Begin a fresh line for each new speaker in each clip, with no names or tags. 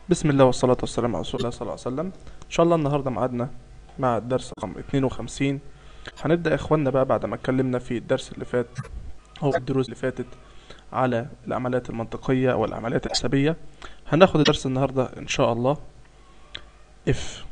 بسم الله والصلاة والسلام على رسول الله صلى الله عليه وسلم إن شاء الله النهاردة معادنا مع الدرس رقم 52 هنبدأ يا إخوانا بقى بعد ما اتكلمنا في الدرس اللي فات أو الدروس اللي فاتت على العمليات المنطقية والعمليات الحسابية هناخد الدرس النهاردة إن شاء الله اف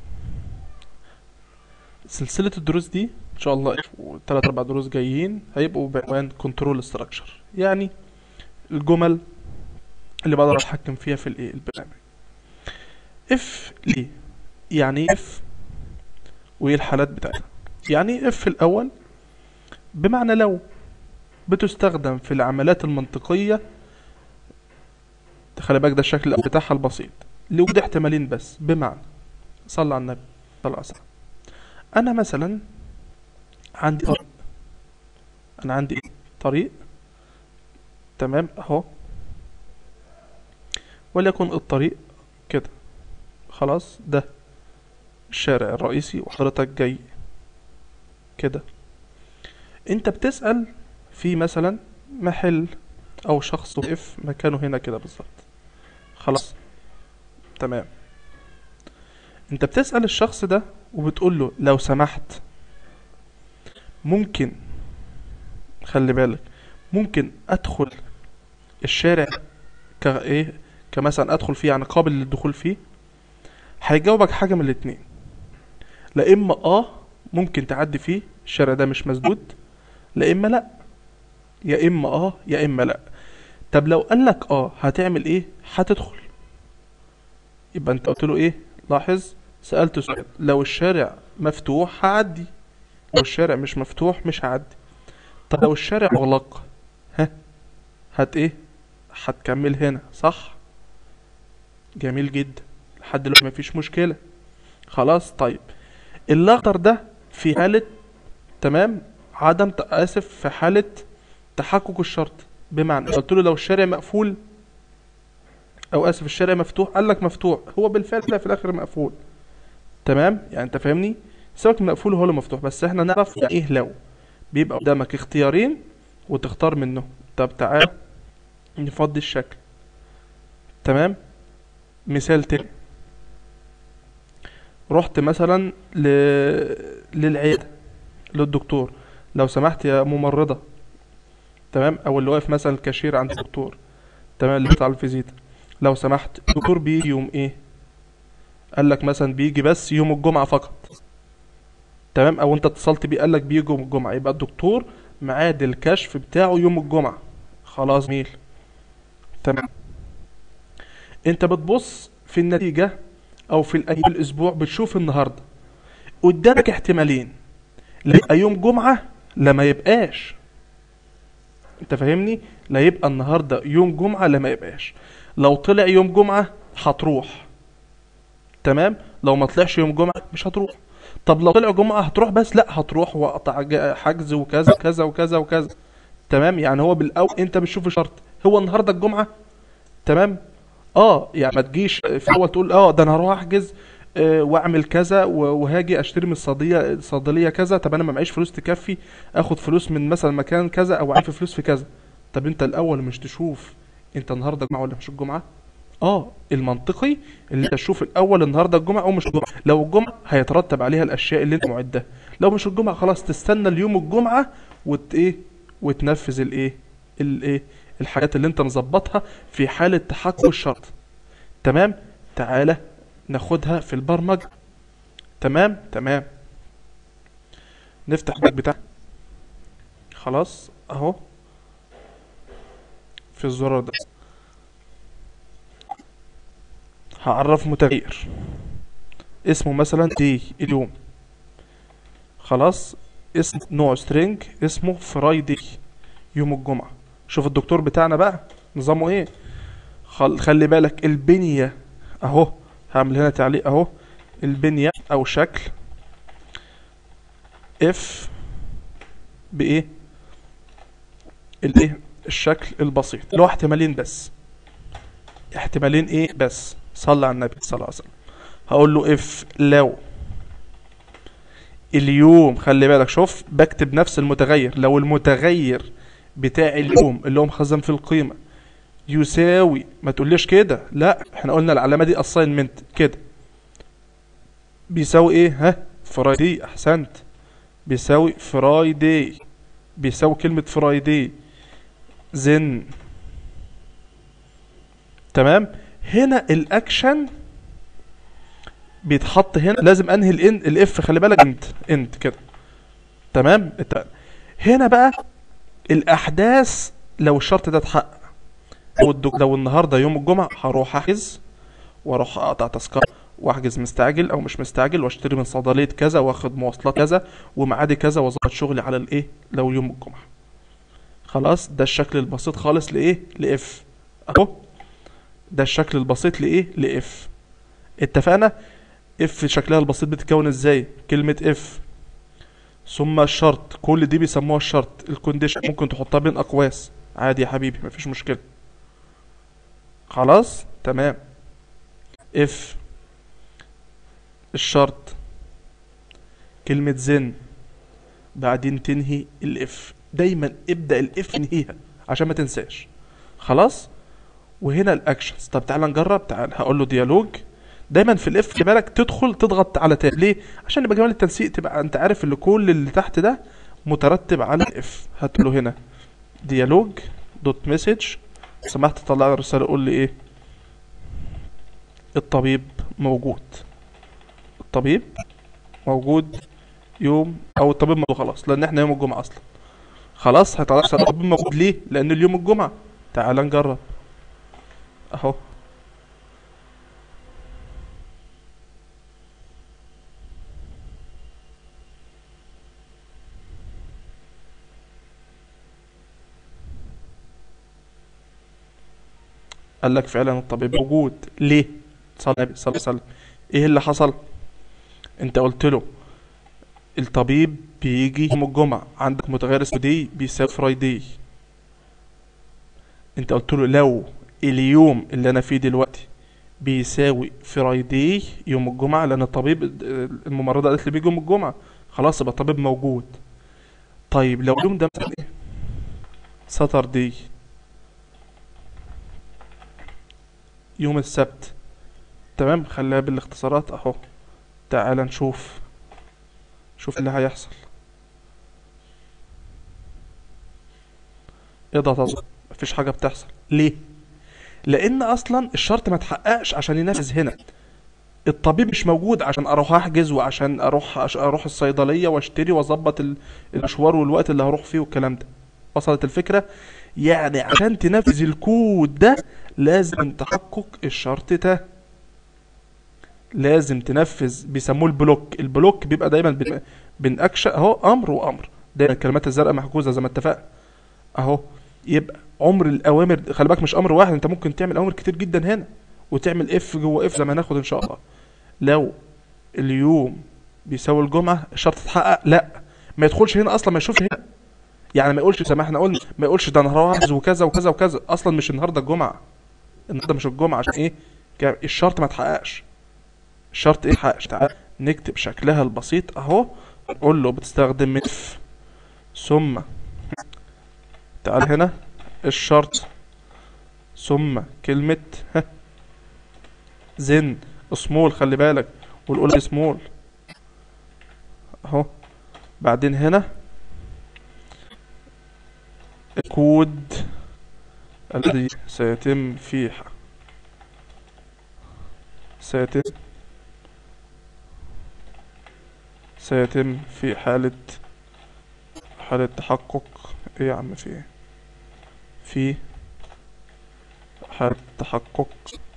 سلسلة الدروس دي إن شاء الله اف وثلاث أربع دروس جايين هيبقوا بعنوان كنترول ستراكشر يعني الجمل اللي بقدر أتحكم فيها في الإيه البرنامج اف ليه يعني ايه اف وايه الحالات بتاعتها يعني ايه اف الاول بمعنى لو بتستخدم في العمليات المنطقية خلي بالك ده الشكل بتاعها البسيط لوجود احتمالين بس بمعنى صلى على النبي صلى الله عليه وسلم انا مثلا عندي طريق انا عندي ايه طريق تمام اهو وليكن الطريق كده خلاص ده الشارع الرئيسي وحضرتك جاي كده انت بتسأل في مثلا محل او شخص وقف مكانه هنا كده بالظبط خلاص تمام انت بتسأل الشخص ده وبتقول له لو سمحت ممكن خلي بالك ممكن ادخل الشارع كايه كمثلا ادخل فيه يعني قابل للدخول فيه هيجاوبك حاجة من الاتنين لا اما اه ممكن تعدي فيه الشارع ده مش مسدود لا اما لا يا اما اه يا اما لا طب لو قالك اه هتعمل ايه هتدخل يبقى انت قلت له ايه لاحظ سألت سؤال لو الشارع مفتوح هعدي لو الشارع مش مفتوح مش هعدي طب لو الشارع مغلق ها هت ايه هتكمل هنا صح جميل جدا لحد دلوقتي مفيش مشكلة خلاص طيب الاخضر ده في حالة تمام عدم ت- اسف في حالة تحقق الشرط بمعنى قلت له لو الشارع مقفول او اسف الشارع مفتوح قال لك مفتوح هو بالفعل طلع في الاخر مقفول تمام يعني انت فاهمني سيبك من مقفول هو اللي مفتوح بس احنا نعرف يعني ايه لو بيبقى قدامك اختيارين وتختار منهم طب تعال نفضي الشكل تمام مثال تاني رحت مثلا ل... للعيادة للدكتور لو سمحت يا ممرضة تمام او اللي واقف مثلا الكاشير عند الدكتور تمام اللي بتاع الفيزيتا لو سمحت الدكتور بيجي يوم ايه قال لك مثلا بيجي بس يوم الجمعة فقط تمام او انت اتصلت بيه قال لك بيجي يوم الجمعة يبقى الدكتور ميعاد الكشف بتاعه يوم الجمعة خلاص جميل تمام انت بتبص في النتيجة او في الايام الاسبوع بتشوف النهاردة قدامك احتمالين لا يبقى يوم جمعة لا ما يبقاش انت فاهمني لا يبقى النهاردة يوم جمعة لا ما يبقاش لو طلع يوم جمعة هتروح تمام لو ما طلعش يوم جمعة مش هتروح طب لو طلع جمعة هتروح بس لا هتروح وقطع ج- حجز وكذا كذا وكذا وكذا تمام يعني هو بالاول انت بتشوف شرط هو النهارده الجمعة تمام اه يعني ما تجيش في الاول تقول اه ده انا هروح احجز آه، واعمل كذا و- وهاجي اشتري من الصيدليه الصيدليه كذا طب انا ما معيش فلوس تكفي اخد فلوس من مثلا مكان كذا او اعرف فلوس في كذا طب انت الاول مش تشوف انت النهارده الجمعه ولا مش الجمعه اه المنطقي اللي انت تشوف الاول النهارده الجمعه او مش الجمعه لو الجمعه هيترتب عليها الاشياء اللي انت معدها لو مش الجمعه خلاص تستنى اليوم الجمعه وت ايه وتنفذ الايه الايه الحاجات اللي انت مظبطها في حاله تحقق الشرط تمام تعالى ناخدها في البرمج تمام تمام نفتح الباك بتاع خلاص اهو في الزرار ده هعرف متغير اسمه مثلا دي اليوم خلاص اسم نوع سترينج اسمه فرايدي يوم الجمعة شوف الدكتور بتاعنا بقى نظامه ايه خل... خلي بالك البنية اهو هعمل هنا تعليق اهو البنية او شكل اف بايه الايه الشكل البسيط اللي هو احتمالين بس احتمالين ايه بس صلى على النبي صلى الله عليه وسلم هقول له اف لو اليوم خلي بالك شوف بكتب نفس المتغير لو المتغير بتاع اليوم اللي هو مخزن في القيمة يساوي ما تقوليش كده لا احنا قلنا العلامه دي اساينمنت كده بيساوي ايه ها فرايدي احسنت بيساوي فرايدي بيساوي كلمه فرايدي زن تمام هنا الاكشن بيتحط هنا لازم انهي الان الاف خلي بالك انت انت كده تمام الت- هنا بقى الاحداث لو الشرط ده اتحقق لو الدك- لو النهارده يوم الجمعه هروح احجز واروح اقطع تذكره واحجز مستعجل او مش مستعجل واشتري من صيدليه كذا واخد مواصلات كذا وميعادي كذا واظبط شغلي على الايه لو يوم الجمعه خلاص ده الشكل البسيط خالص لايه لاف اهو ده الشكل البسيط لايه لاف اتفقنا اف شكلها البسيط بتتكون ازاي كلمه اف ثم الشرط كل دي بيسموها الشرط الكونديشن ممكن تحطها بين اقواس عادي يا حبيبي مفيش مشكله خلاص تمام اف الشرط كلمة زن بعدين تنهي الاف دايما ابدأ الاف انهيها عشان ما تنساش خلاص وهنا الاكشنز طب تعال نجرب تعال هقول له ديالوج دايما في الاف خلي بالك تدخل تضغط على تاب ليه عشان يبقى جمال التنسيق تبقى انت عارف ان كل اللي تحت ده مترتب على الاف هتقول له هنا ديالوج دوت مسج سمحت تطلع لي رسالة قول لي ايه الطبيب موجود الطبيب موجود يوم او الطبيب موجود خلاص لان احنا يوم الجمعة اصلا خلاص هيطلع لك الطبيب موجود ليه لان اليوم الجمعة تعال نجرب اهو قال لك فعلا الطبيب موجود ليه صلى النبي صلى الله عليه وسلم ايه اللي حصل انت قلت له الطبيب بيجي يوم الجمعة عندك متغير اسمه دي بيساوي فرايدي انت قلت له لو اليوم اللي انا فيه دلوقتي بيساوي فرايدي يوم الجمعة لان الطبيب الممرضة قالت لي بيجي يوم الجمعة خلاص يبقى الطبيب موجود طيب لو اليوم ده مثلا ايه ساتردي يوم السبت تمام خليها بالاختصارات اهو تعال نشوف شوف اللي هيحصل اضغط اظبط مفيش حاجة بتحصل ليه لان اصلا الشرط ما اتحققش عشان ينفذ هنا الطبيب مش موجود عشان اروح احجز وعشان اروح عشان اروح الصيدليه واشتري واظبط ال- المشوار والوقت اللي هروح فيه والكلام ده وصلت الفكره يعني عشان تنفذ الكود ده لازم تحقق الشرط ده لازم تنفذ بيسموه البلوك البلوك بيبقى دايما بين بين اكشن اهو امر وامر دايما الكلمات الزرقاء محجوزه زي ما اتفقنا اهو يبقى عمر الاوامر خلي بالك مش امر واحد انت ممكن تعمل اوامر كتير جدا هنا وتعمل اف جوه اف زي ما هناخد ان شاء الله لو اليوم بيساوي الجمعه الشرط اتحقق لا ما يدخلش هنا اصلا ما يشوفش هنا يعني ما يقولش زي ما احنا قلنا ما يقولش ده انا هروح احجز وكذا وكذا وكذا اصلا مش النهارده الجمعه النهارده مش الجمعه عشان ايه كان الشرط ما اتحققش الشرط ايه اتحققش تعال نكتب شكلها البسيط اهو قول له بتستخدم اف ثم تعال هنا الشرط ثم كلمة ها زن سمول خلي بالك ونقول سمول اهو بعدين هنا الكود الذي سيتم فيه سيتم سيتم في حالة حالة تحقق ايه يا عم في ايه في حالة تحقق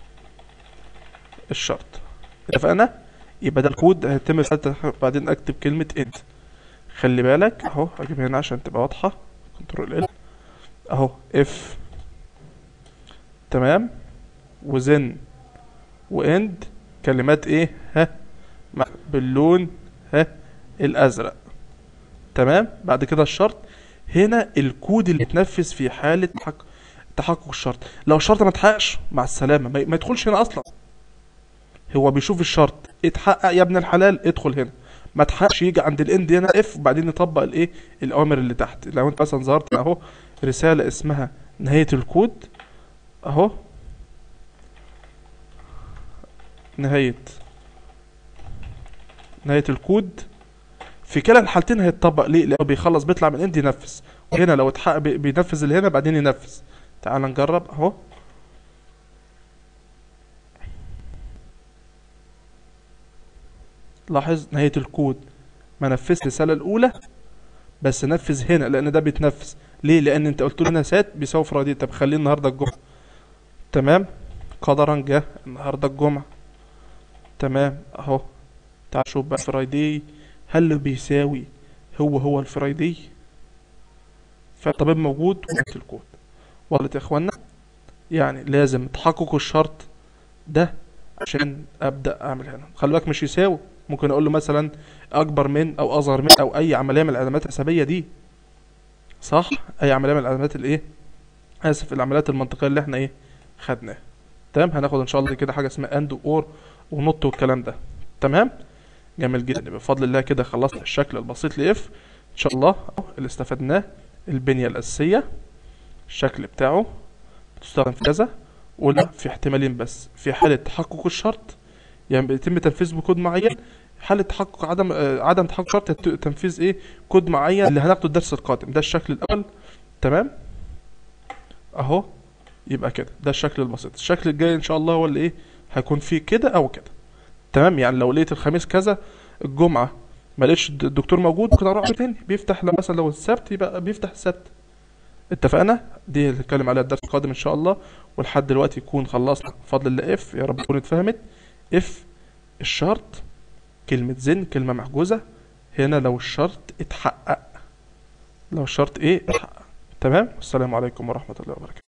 الشرط اتفقنا يبقى ده الكود هيتم في حالة التحقق. بعدين اكتب كلمة انت خلي بالك اهو هجيب هنا عشان تبقى واضحة كنترول ال اهو اف تمام وزن واند كلمات ايه ها مع- باللون ها الازرق تمام بعد كده الشرط هنا الكود اللي اتنفذ في حالة تحقق تحقق الشرط لو الشرط ما اتحققش مع السلامة ما ما يدخلش هنا اصلا هو بيشوف الشرط اتحقق يا ابن الحلال ادخل هنا ما اتحققش يجي عند الاند هنا اف وبعدين يطبق الايه الاوامر اللي تحت لو انت مثلا ظهرت اهو رسالة اسمها نهاية الكود اهو نهاية نهاية الكود في كلا الحالتين هيتطبق ليه لو بيخلص بيطلع من اند ينفذ وهنا لو اتحقق بي- بينفذ اللي هنا بعدين ينفذ تعال نجرب اهو لاحظ نهاية الكود ما نفذش الرسالة الأولى بس نفذ هنا لأن ده بيتنفذ ليه؟ لأن أنت قلت له هنا سات بيساوي فرايدي طب خليه النهاردة الجمعة تمام قدرا جه النهاردة الجمعة تمام أهو تعال شوف بقى فرايدي هل بيساوي هو هو الفرايدي فالطبيب موجود وقت الكود وصلت يا اخوانا يعني لازم تحقق الشرط ده عشان ابدا اعمل هنا خلي بالك مش يساوي ممكن اقول له مثلا اكبر من او اصغر من او اي عمليه من العلامات الحسابيه دي صح اي عمليه من العلامات الايه اسف العمليات المنطقيه اللي احنا ايه خدناها تمام هناخد ان شاء الله كده حاجه اسمها اند اور ونط والكلام ده تمام جميل جدا يبقى بفضل الله كده خلصنا الشكل البسيط لاف ان شاء الله أهو اللي استفدناه البنيه الاساسيه الشكل بتاعه بتستخدم في كذا ولا في احتمالين بس في حالة تحقق الشرط يعني بيتم تنفيذ بكود معين حالة تحقق عدم آه، عدم تحقق شرط يت- تنفيذ ايه كود معين اللي هناخده الدرس القادم ده الشكل الاول تمام اهو يبقى كده ده الشكل البسيط الشكل الجاي ان شاء الله هو اللي ايه هيكون فيه كده او كده تمام يعني لو لقيت الخميس كذا الجمعة ما لقيتش الد- الدكتور موجود ممكن اروح تاني بيفتح لو مثلا لو السبت يبقى بيفتح السبت اتفقنا دي اللي هنتكلم عليها الدرس القادم ان شاء الله ولحد دلوقتي يكون خلصنا بفضل الله اف يا رب تكون اتفهمت اف الشرط كلمة زن كلمة محجوزة هنا لو الشرط اتحقق لو الشرط ايه اتحقق تمام والسلام عليكم ورحمة الله وبركاته